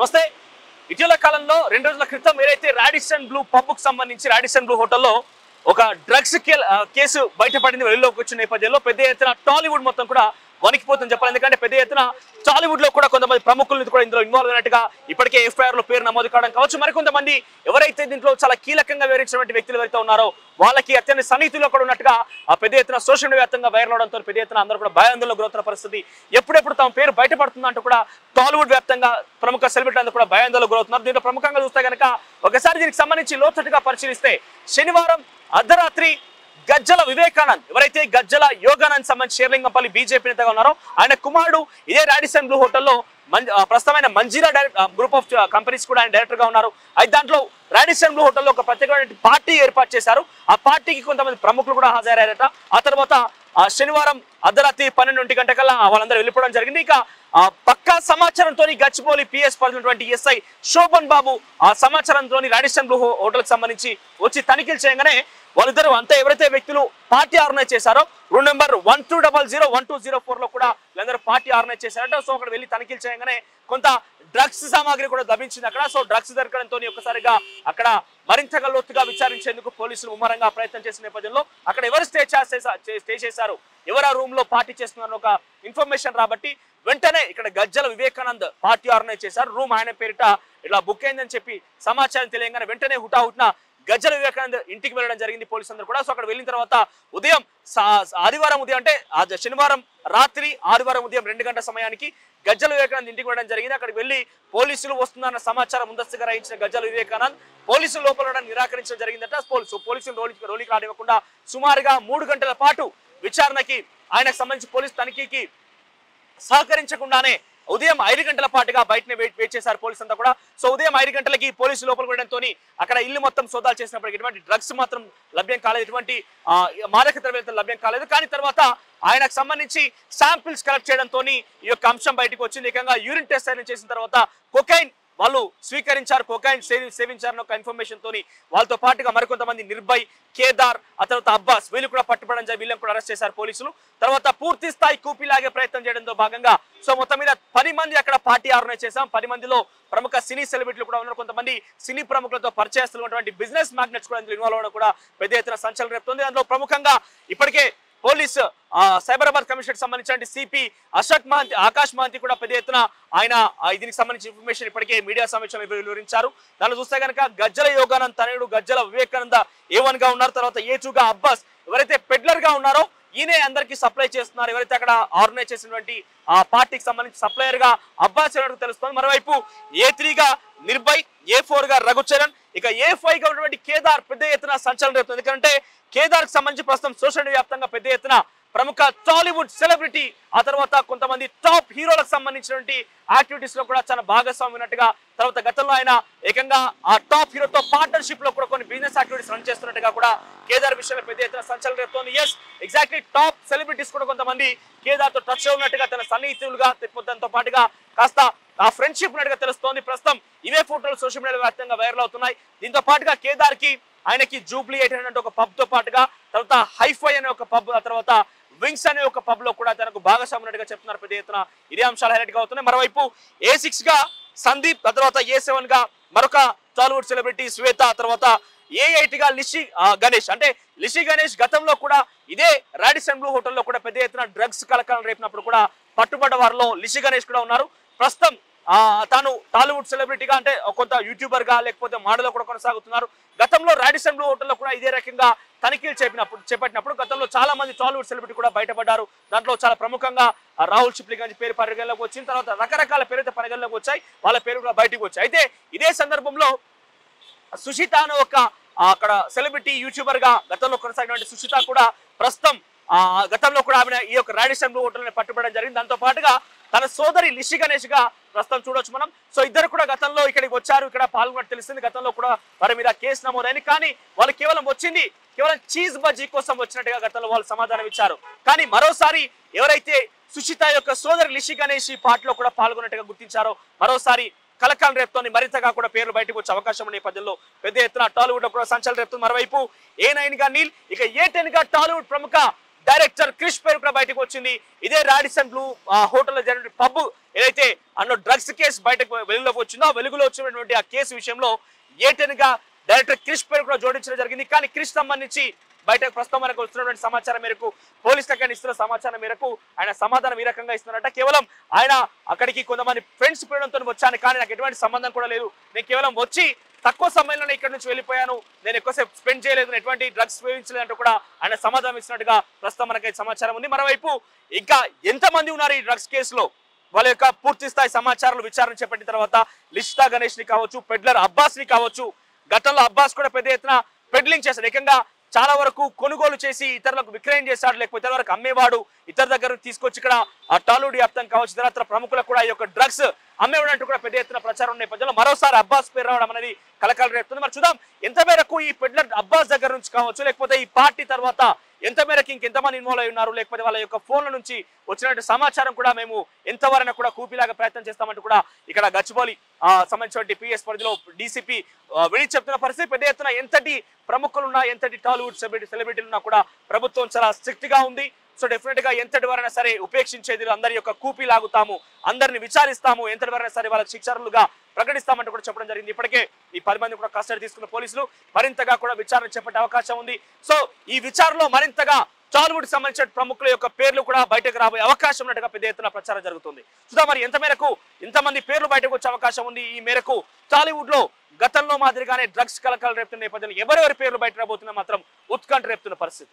నమస్తే ఇటీవల కాలంలో రెండు రోజుల క్రితం ఏదైతే రాడిసన్ బ్లూ పబ్ కు సంబంధించి రాడిసన్ బ్లూ హోటల్లో ఒక డ్రగ్స్ కేసు బయటపడింది వెలుగులోకి వచ్చిన నేపథ్యంలో పెద్ద ఎత్తున టాలీవుడ్ మొత్తం కూడా వణికిపోతుంది చెప్పాలి ఎందుకంటే పెద్ద ఎత్తున టాలీవుడ్ లో కూడా కొంతమంది ప్రముఖులు కూడా ఇందులో ఇన్వాల్వ్ అయినట్టుగా ఇప్పటికే ఎఫ్ఐఆర్ లో పేరు నమోదు కావడం కావచ్చు మరికొంతమంది ఎవరైతే దీంట్లో చాలా కీలకంగా వివరించినటువంటి వ్యక్తులు ఎవరైతే ఉన్నారో వాళ్ళకి అత్యంత సన్నిహితుల్లో కూడా ఉన్నట్టుగా ఆ పెద్ద ఎత్తున సోషల్ మీడియా వ్యాప్తంగా వైరల్ అవడంతో పెద్ద ఎత్తున అందరూ కూడా భయాందోళన గురవుతున్న పరిస్థితి ఎప్పుడెప్పుడు తమ పేరు బయటపడుతుందంటూ కూడా టాలీవుడ్ వ్యాప్తంగా ప్రముఖ సెలబ్రిటీ అందరూ కూడా భయాందోళన గురవుతున్నారు దీంట్లో ప్రముఖంగా చూస్తే కనుక ఒకసారి దీనికి సంబంధించి లోతట్టుగా పరిశీలిస్తే శనివారం అర్ధరాత్రి గజ్జల వివేకానంద్ ఎవరైతే గజ్జల యోగానంద్ సంబంధించి షేర్లింగంపల్లి బీజేపీ నేతగా ఉన్నారో ఆయన కుమారుడు ఇదే రాడిసన్ బ్లూ హోటల్లో మం- ఆ, ప్రస్తుతమైన Manjeera direct group of companies కూడా ఆయన డైరెక్టర్ గా ఉన్నారు అయితే దాంట్లో రాడిసన్ బ్లూ హోటల్లో ఒక ప్రత్యేకమైన పార్టీ ఏర్పాటు చేశారు ఆ పార్టీకి కొంతమంది ప్రముఖులు కూడా హాజరయ్యారట ఆ తర్వాత ఆ శనివారం అర్ధరాత్రి పన్నెండు గంటకల్లా వాళ్ళందరూ వెళ్ళిపోవడం జరిగింది ఇక ఆ పక్కా సమాచారంతో గచ్చిబౌలి పిఎస్ పరిధినటువంటి ఎస్ఐ శోభన్ బాబు ఆ సమాచారంతో రాడిసన్ బ్లూ హోటల్ కి సంబంధించి వచ్చి తనిఖీలు చేయగానే వాళ్ళిద్దరు అంతా ఎవరైతే వ్యక్తులు పార్టీ ఆర్గనైజ్ చేశారో room number one two double zero one two zero four లో కూడా వీళ్ళందరూ పార్టీ ఆర్గనైజ్ చేశారట సో అక్కడ వెళ్ళి తనిఖీలు చేయగానే కొంత డ్రగ్స్ సామాగ్రి కూడా లభించింది అక్కడ సో డ్రగ్స్ దొరకడంతో ఒక్కసారిగా అక్కడ మరింతగా లోతుగా విచారించేందుకు పోలీసులు ముమ్మరంగా ప్రయత్నం చేసిన నేపథ్యంలో అక్కడ ఎవరు స్టే చేసే- స్టే చేశారు ఎవరు ఆ రూమ్ లో పార్టీ చేస్తున్నారని ఒక ఇన్ఫర్మేషన్ రాబట్టి వెంటనే ఇక్కడ గజ్జల వివేకానంద్ పార్టీ ఆర్గనైజ్ చేశారు రూమ్ ఆయన పేరిట ఇట్లా బుక్ అయిందని చెప్పి సమాచారం తెలియగానే వెంటనే హుటాహుట్న గజ్జల వివేకానంద్ ఇంటికి వెళ్ళడం జరిగింది పోలీసు అందరూ కూడా సో అక్కడ వెళ్ళిన తర్వాత ఉదయం సా- ఆదివారం ఉదయం అంటే ఆ శనివారం రాత్రి ఆదివారం ఉదయం రెండు గంటల సమయానికి గజ్జల వివేకానంద్ ఇంటికి వెళ్ళడం జరిగింది అక్కడికి వెళ్ళి పోలీసులు వస్తున్నారన్న సమాచారం ముందస్తుగా రాయించిన గజ్జల వివేకానంద్ పోలీసులు లోపల ఉండడానికి నిరాకరించడం జరిగిందట పోలీసు పోలీసులు రోలికి రోలికి రానివ్వకుండా సుమారుగా మూడు గంటల పాటు విచారణకి ఆయనకు సంబంధించి పోలీసు తనిఖీకి సహకరించకుండానే ఉదయం ఐదు గంటల పాటుగా బయటనే వెయిట్ వెయిట్ చేశారు పోలీసు అంతా కూడా సో ఉదయం ఐదు గంటలకి పోలీసు లోపల వెళ్ళడంతో అక్కడ ఇల్లు మొత్తం సోదాలు చేసినప్పటికీ ఎటువంటి డ్రగ్స్ మాత్రం లభ్యం కాలేదు ఎటువంటి ఆ, మాదక ద్రవ్యాలు లభ్యం కాలేదు కానీ తర్వాత ఆయనకు సంబంధించి శాంపిల్స్ కలెక్ట్ చేయడంతో ఈ యొక్క అంశం బయటకు వచ్చింది ఏకంగా యూరిన్ టెస్ట్ అయిన చేసిన తర్వాత కొకైన్ వాళ్ళు స్వీకరించారు కొకైన్ సేవి సేవించారని ఒక ఇన్ఫర్మేషన్ తోని వాళ్ళతో పాటుగా మరికొంతమంది నిర్భయ్ కేదార్ ఆ తర్వాత అబ్బాస్ వీళ్ళు కూడా పట్టుబడడం జరిగి వీళ్ళని కూడా అరెస్ట్ చేశారు పోలీసులు తర్వాత పూర్తి స్థాయి కూపీలాగే ప్రయత్నం చేయడంతో భాగంగా సో మొత్తం మీద పది మంది అక్కడ పార్టీ ఆర్గనైజ్ చేశాం పది మందిలో ప్రముఖ సినీ సెలబ్రిటీలు కూడా ఉన్నారు కొంతమంది సినీ ప్రముఖులతో పరిచయస్తులు ఉన్నటువంటి బిజినెస్ మ్యాగ్నెట్స్ కూడా ఇందులో ఇన్వాల్వ్ అవ్వడం కూడా పెద్ద ఎత్తున సంచలనం రేపుతుంది అందులో ప్రముఖంగా ఇప్పటికే పోలీస్ ఆ, సైబరాబాద్ కమిషన్ సంబంధించిన సిపి అశోక్ మహంతి ఆకాష్ మహంతి కూడా పెద్ద ఎత్తున ఆయన ఆ, దీనికి సంబంధించిన ఇన్ఫర్మేషన్ ఇప్పటికే మీడియా సమావేశంలో వివరించారు దానిలో చూస్తే కనుక గజ్జల యోగానంద్ తనయుడు గజ్జల వివేకానంద ఏ వన్ గా ఉన్నారు తర్వాత ఏ టూ గా అబ్బాస్ ఎవరైతే పెడ్లర్ గా ఉన్నారో ఈయనే అందరికి సప్లై చేస్తున్నారు ఎవరైతే అక్కడ ఆర్గనైజ్ చేసినటువంటి ఆ పార్టీకి సంబంధించి సప్లయర్ గా అబ్బాస్ ఎవరికి తెలుస్తుంది మరోవైపు ఏ త్రీగా నిర్భయ్ ఏ ఫోర్ గా రఘుచరణ్ ఇక ఏ ఫైవ్ గా ఉన్నటువంటి కేదార్ పెద్ద ఎత్తున సంచలనం రేపుతుంది ఎందుకంటే కేదార్ కి సంబంధించి ప్రస్తుతం సోషల్ మీడియా వ్యాప్తంగా పెద్ద ఎత్తున ప్రముఖ టాలీవుడ్ సెలబ్రిటీ ఆ తర్వాత కొంతమంది టాప్ హీరోలకు సంబంధించినటువంటి యాక్టివిటీస్ లో కూడా చాలా భాగస్వామి ఉన్నట్టుగా తర్వాత గతంలో ఆయన ఏకంగా ఆ టాప్ హీరోతో పార్ట్నర్షిప్ లో కూడా కొన్ని బిజినెస్ యాక్టివిటీస్ రన్ చేస్తున్నట్టుగా కూడా కేదార్ విషయంలో పెద్ద ఎత్తున సంచలనం రేపుతోంది ఎస్ ఎగ్జాక్ట్లీ టాప్ సెలబ్రిటీస్ కూడా కొంతమంది కేదార్ తో టచ్ ఉన్నట్టుగా తన సన్నిహితులుగా దాంతో పాటుగా కాస్త ఆ ఫ్రెండ్షిప్ ఉన్నట్టుగా తెలుస్తోంది ప్రస్తుతం ఇవే ఫోటోలు సోషల్ మీడియా వ్యాప్తంగా వైరల్ అవుతున్నాయి దీంతో పాటుగా కేదార్ కి ఆయనకి జూబ్లీ ఎయిట్ హండ్రెడ్ ఒక పబ్ తో పాటుగా తర్వాత హైఫై అనే ఒక పబ్ ఆ తర్వాత వింగ్స్ అనే ఒక పబ్ లో కూడా తనకు భాగస్వామి ఉన్నట్టుగా చెప్తున్నారు పెద్ద ఎత్తున ఇదే అంశాలు హైలైట్ గా అవుతున్నాయి మరోవైపు ఏ సిక్స్ గా సందీప్ ఆ తర్వాత ఏ సెవెన్ గా మరొక టాలీవుడ్ సెలబ్రిటీ శ్వేత ఆ తర్వాత ఏ ఎయిట్ గా లిషి ఆ, గణేష్ అంటే లిషి గణేష్ గతంలో కూడా ఇదే రాడిసన్ బ్లూ హోటల్లో కూడా పెద్ద ఎత్తున డ్రగ్స్ కలకాలం రేపినప్పుడు కూడా పట్టుబడ్డ వారిలో లిషి గణేష్ కూడా ఉన్నారు ప్రస్తుతం ఆ, తాను టాలీవుడ్ సెలబ్రిటీగా అంటే కొంత యూట్యూబర్ గా లేకపోతే మోడల్ కూడా కొనసాగుతున్నారు గతంలో రాడిసన్ బ్లూ హోటల్లో కూడా ఇదే రకంగా తనిఖీలు చేపినప్పుడు చేపట్టినప్పుడు గతంలో చాలా మంది టాలీవుడ్ సెలబ్రిటీ కూడా బయటపడ్డారు దాంట్లో చాలా ప్రముఖంగా ఆ, రాహుల్ చిప్లిగంజ్ పేరు పరిగణలోకి వచ్చిన తర్వాత రకరకాల పేరుతో పరిగణలోకి వచ్చాయి వాళ్ళ పేరు కూడా బయటకు వచ్చాయి అయితే ఇదే సందర్భంలో సుషిత అనే ఒక ఆ, అక్కడ సెలబ్రిటీ యూట్యూబర్ గా గతంలో కొనసాగినటువంటి సుషిత కూడా ప్రస్తుతం ఆ గతంలో కూడా ఆమె ఈ యొక్క రాడిసన్ బ్లూ హోటల్ పట్టుబడడం జరిగింది దాంతో పాటుగా తన సోదరి లిషి గణేష్ గా ప్రస్తుతం చూడొచ్చు మనం సో ఇద్దరు కూడా గతంలో ఇక్కడికి వచ్చారు ఇక్కడ పాల్గొన్నట్టు తెలిసింది గతంలో కూడా వారి మీద కేసు నమోదైంది కానీ వాళ్ళు కేవలం వచ్చింది కేవలం చీజ్ బజ్జీ కోసం వచ్చినట్టుగా గతంలో వాళ్ళు సమాధానం ఇచ్చారు కానీ మరోసారి ఎవరైతే సుషిత యొక్క సోదరి లిషి గణేష్ ఈ పాటలో కూడా పాల్గొన్నట్టుగా గుర్తించారో మరోసారి కలకాలం రేపుతోని మరింతగా కూడా పేర్లు బయటకు వచ్చే అవకాశం ఉన్న నేపథ్యంలో పెద్ద ఎత్తున టాలీవుడ్ లో కూడా సంచలనం రేపుతుంది మరోవైపు ఏ నైన్ గా నీల్ ఇక ఏ టెన్ గా టాలీవుడ్ ప్రముఖ డైరెక్టర్ క్రిష్ పేరు కూడా బయటకు వచ్చింది ఇదే రాడిసన్ బ్లూ హోటల్ లో జరిగిన పబ్ ఏదైతే అన్న డ్రగ్స్ కేసు బయటకు వెలుగులోకి వచ్చిందో ఆ వెలుగులో వచ్చినటువంటి ఆ కేసు విషయంలో ఏటెన్గా డైరెక్టర్ క్రిష్ పేరు కూడా జోడించడం జరిగింది కానీ క్రిష్ సంబంధించి బయటకు ప్రస్తుతం మనకు వస్తున్నటువంటి సమాచారం మేరకు పోలీసులకు ఆయన ఇస్తున్న సమాచారం మేరకు ఆయన సమాధానం ఈ రకంగా ఇస్తున్నారట కేవలం ఆయన అక్కడికి కొంతమంది ఫ్రెండ్స్ పీడంతో వచ్చాను కానీ నాకు ఎటువంటి సంబంధం కూడా లేదు నేను కేవలం వచ్చి తక్కువ సమయంలోనే ఇక్కడ నుంచి వెళ్ళిపోయాను నేను ఎక్కువసేపు స్పెండ్ చేయలేదు నేను ఎటువంటి డ్రగ్స్ సేవించలేదు అంటూ కూడా ఆయన సమాధానం ఇచ్చినట్టుగా ప్రస్తుతం మనకి సమాచారం ఉంది మరోవైపు ఇంకా ఎంతమంది ఉన్నారు ఈ డ్రగ్స్ కేసులో వాళ్ళ యొక్క పూర్తి స్థాయి సమాచారాలు విచారణ చేపట్టిన తర్వాత లిస్టా గణేష్ ని కావచ్చు పెడ్లర్ అబ్బాస్ ని కావచ్చు గతంలో అబ్బాస్ కూడా పెద్ద ఎత్తున పెడ్లింగ్ చేశాడు ఏకంగా చాలా వరకు కొనుగోలు చేసి ఇతరులకు విక్రయం చేశాడు లేకపోతే ఇతర వరకు అమ్మేవాడు ఇతర దగ్గర తీసుకొచ్చి ఇక్కడ ఆ టాలీవుడ్ వ్యాప్తం కావచ్చు ఇతరత్ర ప్రముఖులకు కూడా ఈ యొక్క డ్రగ్స్ అమ్మేవాడు అంటూ కూడా పెద్ద ఎత్తున ప్రచారం ఉన్న నేపథ్యంలో మరోసారి అబ్బాస్ పేరు రావడం అనేది కలకాలు రేపుతుంది మరి చూద్దాం ఎంత మేరకు ఈ పెడ్లర్ అబ్బాస్ దగ్గర నుంచి కావచ్చు లేకపోతే ఈ పార్టీ తర్వాత ఎంత మేరకు ఇంకెంతమంది ఇన్వాల్వ్ అయి ఉన్నారు లేకపోతే వాళ్ళ యొక్క ఫోన్ల నుంచి వచ్చినటువంటి సమాచారం కూడా మేము ఎంతవరకు కూడా కూపిలాగా ప్రయత్నం చేస్తామంటూ కూడా ఇక్కడ గచ్చిబౌలి ఆ, సంబంధించినటువంటి పిఎస్ పరిధిలో డీసీపీ విడి చెప్తున్న పరిస్థితి పెద్ద ఎత్తున ఎంతటి ప్రముఖులు ఉన్నా ఎంతటి టాలీవుడ్ సెలబ్రిటీ సెలబ్రిటీలు ఉన్నా కూడా ప్రభుత్వం చాలా స్ట్రిక్ట్ గా ఉంది సో డెఫినెట్ గా ఎంతటి వారైనా సరే ఉపేక్షించేది అందరి యొక్క కూపి లాగుతాము అందరిని విచారిస్తాము ఎంతటి వారైనా సరే వాళ్ళకి శిక్షారులుగా ప్రకటిస్తామంటూ కూడా చెప్పడం జరిగింది ఇప్పటికే ఈ పది మంది కూడా కస్టడీ తీసుకున్న పోలీసులు మరింతగా కూడా విచారణ చేపట్టే అవకాశం ఉంది సో ఈ విచారణలో మరింతగా టాలీవుడ్ సంబంధించిన ప్రముఖుల యొక్క పేర్లు కూడా బయటకు రాబోయే అవకాశం ఉన్నట్టుగా పెద్ద ఎత్తున ప్రచారం జరుగుతుంది చూద్దాం మరి ఎంత మేరకు ఇంతమంది పేర్లు బయటకు వచ్చే అవకాశం ఉంది ఈ మేరకు టాలీవుడ్ లో గతంలో మాదిరిగానే డ్రగ్స్ కలకలు రేపుతున్న నేపథ్యంలో ఎవరెవరి పేర్లు బయట రాబోతున్నా మాత్రం ఉత్కంఠ రేపుతున్న పరిస్థితి